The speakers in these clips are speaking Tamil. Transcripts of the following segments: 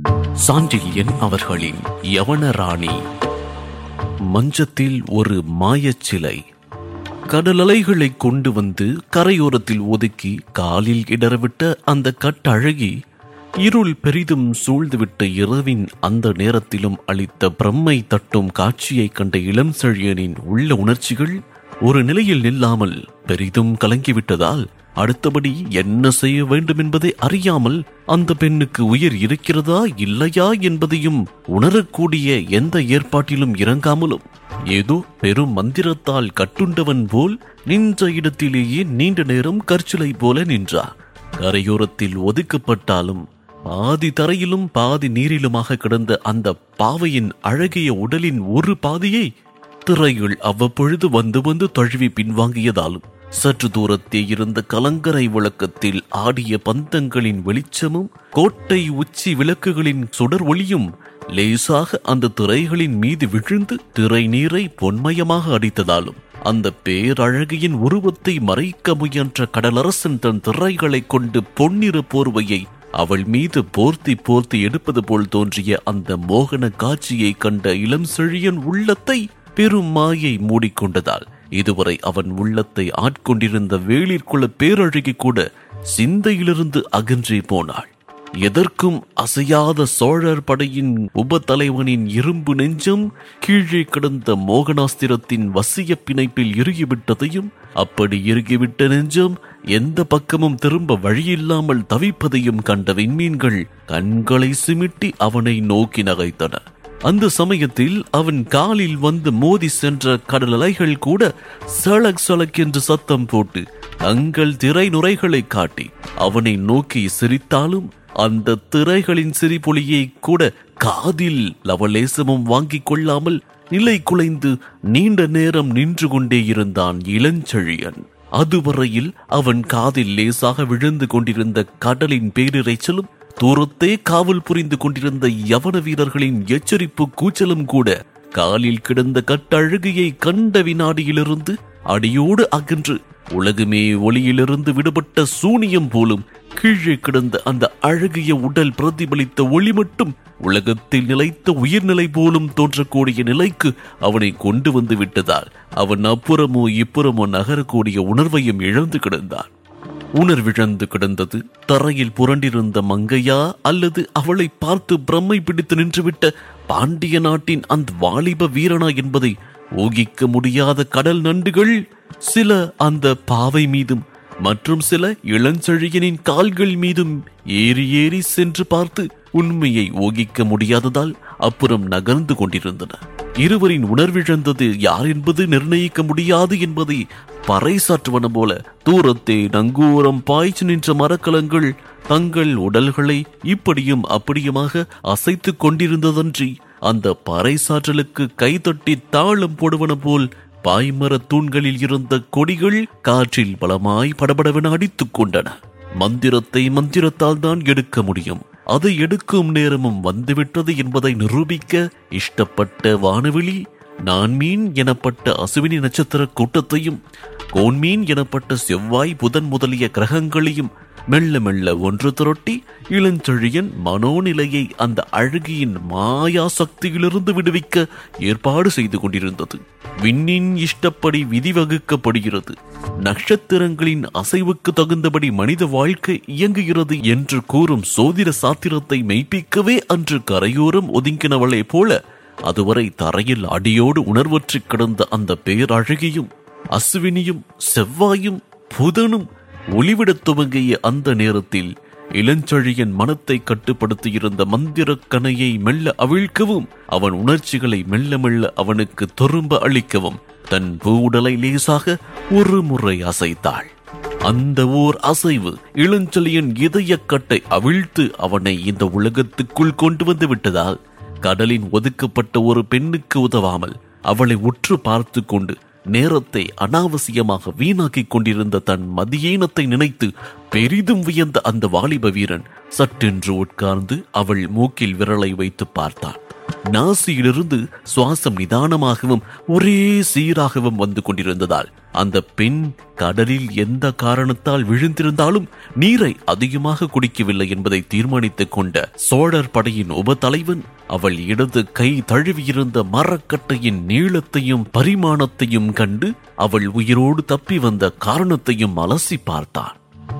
சாண்டில்யன் அவர்களின் யவனராணி மஞ்சத்தில் ஒரு மாயச் சிலை கடல் அலைகளை கொண்டு வந்து கரையோரத்தில் ஒதுக்கி காலில் இடறவிட்ட அந்த கட்டழகி இருள் பெரிதும் சூழ்ந்துவிட்ட இரவின் அந்த நேரத்திலும் அளித்த பிரம்மை தட்டும் காட்சியைக் கண்ட இளம் செழியனின் உள்ள உணர்ச்சிகள் ஒரு நிலையில் நில்லாமல் பெரிதும் கலங்கிவிட்டதால் அடுத்தபடி என்ன செய்ய வேண்டும் என்பதை அறியாமல் அந்த பெண்ணுக்கு உயிர் இருக்கிறதா இல்லையா என்பதையும் உணரக்கூடிய எந்த ஏற்பாட்டிலும் இறங்காமலும் ஏதோ பெரும் மந்திரத்தால் கட்டுண்டவன் போல் நின்ற இடத்திலேயே நீண்ட நேரம் கற்சிலை போல நின்றார் கரையோரத்தில் ஒதுக்கப்பட்டாலும் பாதி தரையிலும் பாதி நீரிலுமாக கிடந்த அந்த பாவையின் அழகிய உடலின் ஒரு பாதியை திரைகள் அவ்வப்பொழுது வந்து வந்து தழுவி பின்வாங்கியதாலும் சற்று தூரத்தே இருந்த கலங்கரை விளக்கத்தில் ஆடிய பந்தங்களின் வெளிச்சமும் கோட்டை உச்சி விளக்குகளின் சுடர் ஒளியும் லேசாக அந்த திரைகளின் மீது விழுந்து திரை நீரை பொன்மயமாக அடித்ததாலும் அந்த பேரழகியின் உருவத்தை மறைக்க முயன்ற கடலரசன் தன் திரைகளைக் கொண்டு பொன்னிற போர்வையை அவள் மீது போர்த்தி போர்த்தி எடுப்பது போல் தோன்றிய அந்த மோகன காட்சியை கண்ட இளம் செழியன் உள்ளத்தை பெரும் மாயை மூடிக்கொண்டதால் இதுவரை அவன் உள்ளத்தை ஆட்கொண்டிருந்த வேளிற்குள்ள பேரழகி கூட சிந்தையிலிருந்து அகன்றே போனாள் எதற்கும் அசையாத சோழர் படையின் உபதலைவனின் இரும்பு நெஞ்சம் கீழே கிடந்த மோகனாஸ்திரத்தின் வசிய பிணைப்பில் இறுகிவிட்டதையும் அப்படி இறுகிவிட்ட நெஞ்சம் எந்த பக்கமும் திரும்ப வழியில்லாமல் தவிப்பதையும் கண்ட விண்மீன்கள் கண்களை சிமிட்டி அவனை நோக்கி நகைத்தன அந்த சமயத்தில் அவன் காலில் வந்து மோதி சென்ற கடல் அலைகள் கூட சளக் சளக் என்று சத்தம் போட்டு தங்கள் திரை நுரைகளை காட்டி அவனை நோக்கி சிரித்தாலும் அந்த திரைகளின் சிரிப்பொலியை கூட காதில் லவலேசமும் வாங்கிக் கொள்ளாமல் நிலை குலைந்து நீண்ட நேரம் நின்று கொண்டே இருந்தான் இளஞ்செழியன் அதுவரையில் அவன் காதில் லேசாக விழுந்து கொண்டிருந்த கடலின் பேரிரைச்சலும் தூரத்தே காவல் புரிந்து கொண்டிருந்த யவன வீரர்களின் எச்சரிப்பு கூச்சலும் கூட காலில் கிடந்த கட்டழகியை கண்ட வினாடியிலிருந்து அடியோடு அகன்று உலகுமே ஒளியிலிருந்து விடுபட்ட சூனியம் போலும் கீழே கிடந்த அந்த அழகிய உடல் பிரதிபலித்த ஒளி மட்டும் உலகத்தில் நிலைத்த உயிர்நிலை போலும் தோன்றக்கூடிய நிலைக்கு அவனை கொண்டு வந்து விட்டதால் அவன் அப்புறமோ இப்புறமோ நகரக்கூடிய உணர்வையும் இழந்து கிடந்தான் உணர்விழந்து கிடந்தது தரையில் புரண்டிருந்த மங்கையா அல்லது அவளை பார்த்து பிரம்மை பிடித்து நின்றுவிட்ட பாண்டிய நாட்டின் அந்த வாலிப வீரனா என்பதை ஊகிக்க முடியாத கடல் நண்டுகள் சில அந்த பாவை மீதும் மற்றும் சில இளஞ்செழியனின் கால்கள் மீதும் ஏறி ஏறி சென்று பார்த்து உண்மையை ஊகிக்க முடியாததால் அப்புறம் நகர்ந்து கொண்டிருந்தன இருவரின் உணர்விழந்தது யார் என்பது நிர்ணயிக்க முடியாது என்பதை பறைசாற்றுவன போல தூரத்தே நங்கூரம் பாய்ச்சி நின்ற மரக்கலங்கள் தங்கள் உடல்களை இப்படியும் அப்படியுமாக அசைத்துக் கொண்டிருந்ததன்றி அந்த பறைசாற்றலுக்கு கைதட்டி தாளம் போடுவன போல் பாய்மர தூண்களில் இருந்த கொடிகள் காற்றில் பலமாய் படபடவென அடித்துக் கொண்டன மந்திரத்தை மந்திரத்தால் தான் எடுக்க முடியும் அதை எடுக்கும் நேரமும் வந்துவிட்டது என்பதை நிரூபிக்க இஷ்டப்பட்ட வானவெளி நான்மீன் எனப்பட்ட அசுவினி நட்சத்திர கூட்டத்தையும் கோன்மீன் எனப்பட்ட செவ்வாய் புதன் முதலிய கிரகங்களையும் மெல்ல மெல்ல ஒன்று திரட்டி இளஞ்செழியன் மனோநிலையை அந்த அழகியின் மாயா சக்தியிலிருந்து விடுவிக்க ஏற்பாடு செய்து கொண்டிருந்தது விண்ணின் இஷ்டப்படி விதி வகுக்கப்படுகிறது நட்சத்திரங்களின் அசைவுக்கு தகுந்தபடி மனித வாழ்க்கை இயங்குகிறது என்று கூறும் சோதிட சாத்திரத்தை மெய்ப்பிக்கவே அன்று கரையோரம் ஒதுங்கினவளை போல அதுவரை தரையில் அடியோடு உணர்வற்று கிடந்த அந்த பேரழகியும் அஸ்வினியும் செவ்வாயும் புதனும் ஒளிவிடத் துவங்கிய அந்த நேரத்தில் இளஞ்செழியன் மனத்தை கட்டுப்படுத்தியிருந்த மந்திரக் கணையை மெல்ல அவிழ்க்கவும் அவன் உணர்ச்சிகளை மெல்ல மெல்ல அவனுக்கு திரும்ப அளிக்கவும் தன் பூடலை லேசாக ஒரு முறை அசைத்தாள் அந்த ஓர் அசைவு இளஞ்செழியன் இதயக்கட்டை அவிழ்த்து அவனை இந்த உலகத்துக்குள் கொண்டு வந்து விட்டதால் கடலின் ஒதுக்கப்பட்ட ஒரு பெண்ணுக்கு உதவாமல் அவளை உற்று பார்த்து கொண்டு நேரத்தை அனாவசியமாக வீணாக்கிக் கொண்டிருந்த தன் மதியீனத்தை நினைத்து பெரிதும் வியந்த அந்த வாலிப வீரன் சட்டென்று உட்கார்ந்து அவள் மூக்கில் விரலை வைத்து பார்த்தான் நாசியிலிருந்து சுவாசம் நிதானமாகவும் ஒரே சீராகவும் வந்து கொண்டிருந்ததால் அந்த பெண் கடலில் எந்த காரணத்தால் விழுந்திருந்தாலும் நீரை அதிகமாக குடிக்கவில்லை என்பதை தீர்மானித்துக் கொண்ட சோழர் படையின் உபதலைவன் அவள் இடது கை தழுவியிருந்த மரக்கட்டையின் நீளத்தையும் பரிமாணத்தையும் கண்டு அவள் உயிரோடு தப்பி வந்த காரணத்தையும் அலசி பார்த்தான்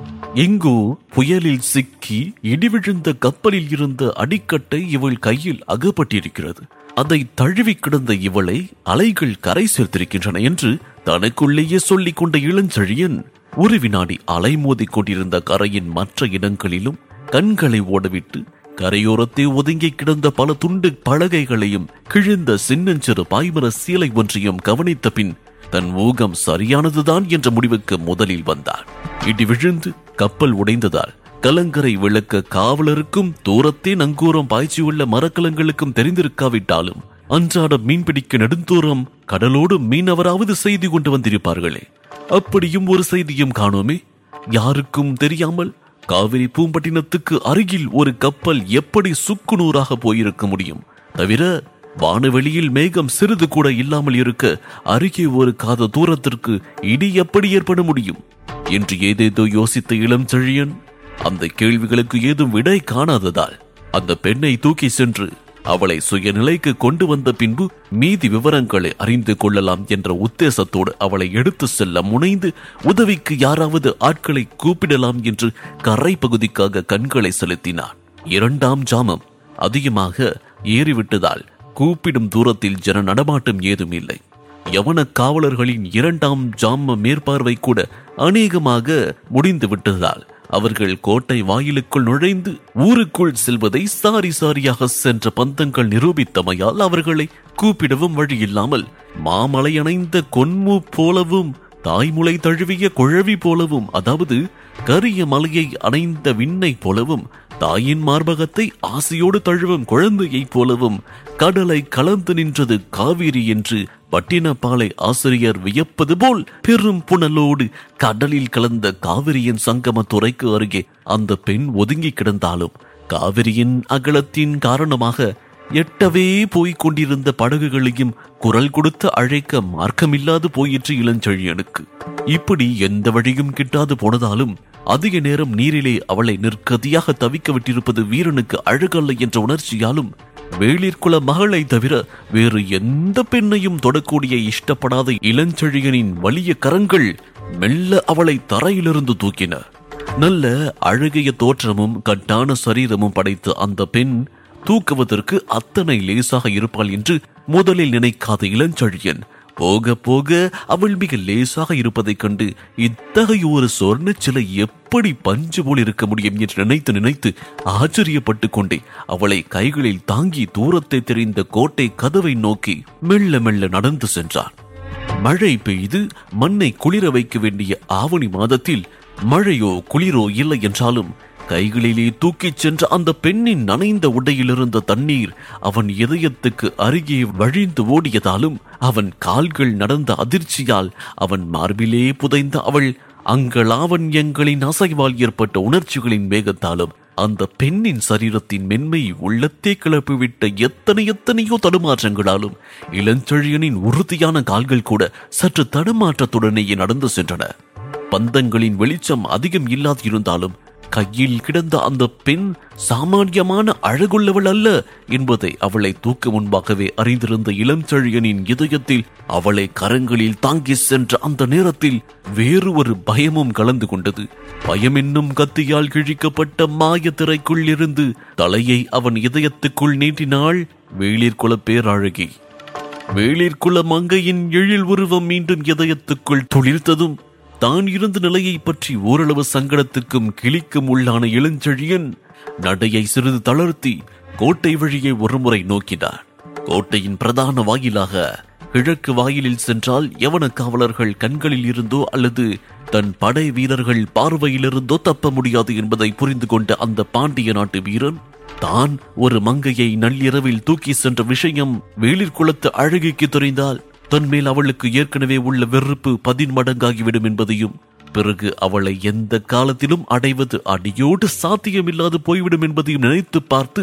எங்கோ புயலில் சிக்கி இடிவிழுந்த கப்பலில் இருந்த அடிக்கட்டை இவள் கையில் அகப்பட்டிருக்கிறது அதை தழுவி கிடந்த இவளை அலைகள் கரை சேர்த்திருக்கின்றன என்று தனக்குள்ளேயே சொல்லிக் கொண்ட இளஞ்செழியன் ஒரு வினாடி அலை மோதிக் கொண்டிருந்த கரையின் மற்ற இடங்களிலும் கண்களை ஓடவிட்டு கரையோரத்தை ஒதுங்கி கிடந்த பல துண்டு பலகைகளையும் கிழிந்த சின்னஞ்சிறு பாய்மர சீலை ஒன்றையும் கவனித்த பின் தன் ஊகம் சரியானதுதான் என்ற முடிவுக்கு முதலில் வந்தார் இடி விழுந்து கப்பல் உடைந்ததால் கலங்கரை விளக்க காவலருக்கும் தூரத்தே நங்கூரம் பாய்ச்சியுள்ள மரக்கலங்களுக்கும் தெரிந்திருக்காவிட்டாலும் அன்றாட மீன்பிடிக்க நெடுந்தூரம் கடலோடு மீனவராவது செய்தி கொண்டு வந்திருப்பார்களே அப்படியும் ஒரு செய்தியும் காணோமே யாருக்கும் தெரியாமல் காவிரி பூம்பட்டினத்துக்கு அருகில் ஒரு கப்பல் எப்படி சுக்குநூறாக போயிருக்க முடியும் தவிர வானவெளியில் மேகம் சிறிது கூட இல்லாமல் இருக்க அருகே ஒரு காத தூரத்திற்கு இடி எப்படி ஏற்பட முடியும் என்று ஏதேதோ யோசித்த இளம் செழியன் அந்த கேள்விகளுக்கு ஏதும் விடை காணாததால் அந்த பெண்ணை தூக்கி சென்று அவளை சுயநிலைக்கு கொண்டு வந்த பின்பு மீதி விவரங்களை அறிந்து கொள்ளலாம் என்ற உத்தேசத்தோடு அவளை எடுத்து செல்ல முனைந்து உதவிக்கு யாராவது ஆட்களை கூப்பிடலாம் என்று கரை பகுதிக்காக கண்களை செலுத்தினான் இரண்டாம் ஜாமம் அதிகமாக ஏறிவிட்டதால் கூப்பிடும் தூரத்தில் ஜன நடமாட்டம் ஏதும் இல்லை யவன காவலர்களின் இரண்டாம் ஜாம மேற்பார்வை கூட அநேகமாக முடிந்து விட்டதால் அவர்கள் கோட்டை வாயிலுக்குள் நுழைந்து ஊருக்குள் செல்வதை சாரி சாரியாக சென்ற பந்தங்கள் நிரூபித்தமையால் அவர்களை கூப்பிடவும் வழியில்லாமல் மாமலை அணைந்த கொன்மு போலவும் தாய்முலை தழுவிய குழவி போலவும் அதாவது கரிய மலையை அணைந்த விண்ணை போலவும் தாயின் மார்பகத்தை ஆசையோடு தழுவும் குழந்தையைப் போலவும் கடலை கலந்து நின்றது காவிரி என்று பட்டினப்பாலை ஆசிரியர் வியப்பது போல் பெரும் புனலோடு கடலில் கலந்த காவிரியின் சங்கம துறைக்கு அருகே அந்த பெண் ஒதுங்கி கிடந்தாலும் காவிரியின் அகலத்தின் காரணமாக எட்டவே போய்க் கொண்டிருந்த படகுகளையும் குரல் கொடுத்து அழைக்க மார்க்கமில்லாது போயிற்று இளஞ்செழியனுக்கு இப்படி எந்த வழியும் கிட்டாது போனதாலும் அதிக நேரம் நீரிலே அவளை நிற்கதியாக தவிக்க விட்டிருப்பது வீரனுக்கு அழகல்ல என்ற உணர்ச்சியாலும் வேளிர்குல மகளை தவிர வேறு எந்த பெண்ணையும் தொடக்கூடிய இஷ்டப்படாத இளஞ்செழியனின் வலிய கரங்கள் மெல்ல அவளை தரையிலிருந்து தூக்கின நல்ல அழகிய தோற்றமும் கட்டான சரீரமும் படைத்த அந்த பெண் தூக்குவதற்கு அத்தனை லேசாக இருப்பாள் என்று முதலில் நினைக்காத இளஞ்செழியன் போக போக அவள் மிக லேசாக இருப்பதைக் கண்டு இத்தகைய ஒரு சொர்ண சிலை எப்படி பஞ்சு போல் இருக்க முடியும் என்று நினைத்து நினைத்து ஆச்சரியப்பட்டு கொண்டே அவளை கைகளில் தாங்கி தூரத்தை தெரிந்த கோட்டை கதவை நோக்கி மெல்ல மெல்ல நடந்து சென்றான் மழை பெய்து மண்ணை குளிர வைக்க வேண்டிய ஆவணி மாதத்தில் மழையோ குளிரோ இல்லை என்றாலும் கைகளிலே தூக்கிச் சென்ற அந்த பெண்ணின் நனைந்த உடையில் இருந்த தண்ணீர் அவன் இதயத்துக்கு அருகே வழிந்து ஓடியதாலும் அவன் கால்கள் நடந்த அதிர்ச்சியால் அவன் மார்பிலே புதைந்த அவள் அங்கலாவண்யங்களின் அசைவால் ஏற்பட்ட உணர்ச்சிகளின் வேகத்தாலும் அந்த பெண்ணின் சரீரத்தின் மென்மை உள்ளத்தே கிளப்பிவிட்ட எத்தனை எத்தனையோ தடுமாற்றங்களாலும் இளஞ்செழியனின் உறுதியான கால்கள் கூட சற்று தடுமாற்றத்துடனேயே நடந்து சென்றன பந்தங்களின் வெளிச்சம் அதிகம் இல்லாது இருந்தாலும் கையில் கிடந்த அந்த பெண் சாமானியமான அழகுள்ளவள் அல்ல என்பதை அவளை தூக்க முன்பாகவே அறிந்திருந்த இளஞ்செழியனின் இதயத்தில் அவளை கரங்களில் தாங்கி சென்ற அந்த நேரத்தில் வேறு ஒரு பயமும் கலந்து கொண்டது பயம் என்னும் கத்தியால் கிழிக்கப்பட்ட மாய திரைக்குள் இருந்து தலையை அவன் இதயத்துக்குள் நீட்டினாள் வேளிர்குல பேரழகி வேளிர்குல மங்கையின் எழில் உருவம் மீண்டும் இதயத்துக்குள் துளிர்த்ததும் தான் இருந்த நிலையை பற்றி ஓரளவு சங்கடத்துக்கும் கிளிக்கும் உள்ளான இளஞ்செழியன் நடையை சிறிது தளர்த்தி கோட்டை வழியே ஒருமுறை நோக்கினார் கோட்டையின் பிரதான வாயிலாக கிழக்கு வாயிலில் சென்றால் யவன காவலர்கள் கண்களில் இருந்தோ அல்லது தன் படை வீரர்கள் பார்வையிலிருந்தோ தப்ப முடியாது என்பதை புரிந்து கொண்ட அந்த பாண்டிய நாட்டு வீரன் தான் ஒரு மங்கையை நள்ளிரவில் தூக்கி சென்ற விஷயம் வேளிர்குளத்து அழகிக்கு தெரிந்தால் தன் மேல் அவளுக்கு ஏற்கனவே உள்ள வெறுப்பு பதின்மடங்காகிவிடும் என்பதையும் பிறகு அவளை எந்த காலத்திலும் அடைவது அடியோடு சாத்தியமில்லாது போய்விடும் என்பதையும் நினைத்து பார்த்து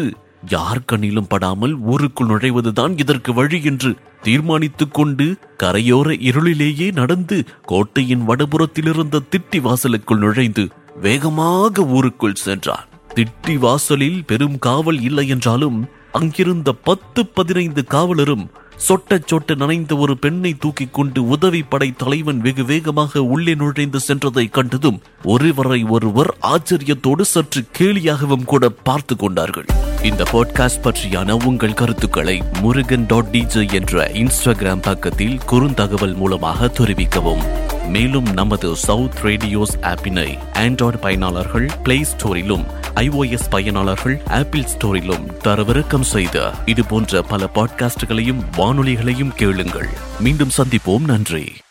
யார் கண்ணிலும் படாமல் ஊருக்குள் நுழைவதுதான் இதற்கு வழி என்று தீர்மானித்துக் கொண்டு கரையோர இருளிலேயே நடந்து கோட்டையின் வடபுறத்தில் இருந்த திட்டி வாசலுக்குள் நுழைந்து வேகமாக ஊருக்குள் சென்றார் திட்டி வாசலில் பெரும் காவல் இல்லை என்றாலும் அங்கிருந்த பத்து பதினைந்து காவலரும் சொட்ட சொட்ட நனைந்த ஒரு பெண்ணை தூக்கிக் கொண்டு உதவி படை தலைவன் வெகு வேகமாக உள்ளே நுழைந்து சென்றதை கண்டதும் ஒருவரை ஒருவர் ஆச்சரியத்தோடு சற்று கேலியாகவும் கூட பார்த்து கொண்டார்கள் இந்த பாட்காஸ்ட் பற்றியான உங்கள் கருத்துக்களை முருகன் டாட் டிஜே என்ற இன்ஸ்டாகிராம் பக்கத்தில் குறுந்தகவல் மூலமாக தெரிவிக்கவும் மேலும் நமது சவுத் ரேடியோஸ் ஆப்பினை ஆண்ட்ராய்டு பயனாளர்கள் பிளே ஸ்டோரிலும் ஐஓஎஸ் பயனாளர்கள் ஆப்பிள் ஸ்டோரிலும் தரவிறக்கம் செய்த இது போன்ற பல பாட்காஸ்டுகளையும் வானொலிகளையும் கேளுங்கள் மீண்டும் சந்திப்போம் நன்றி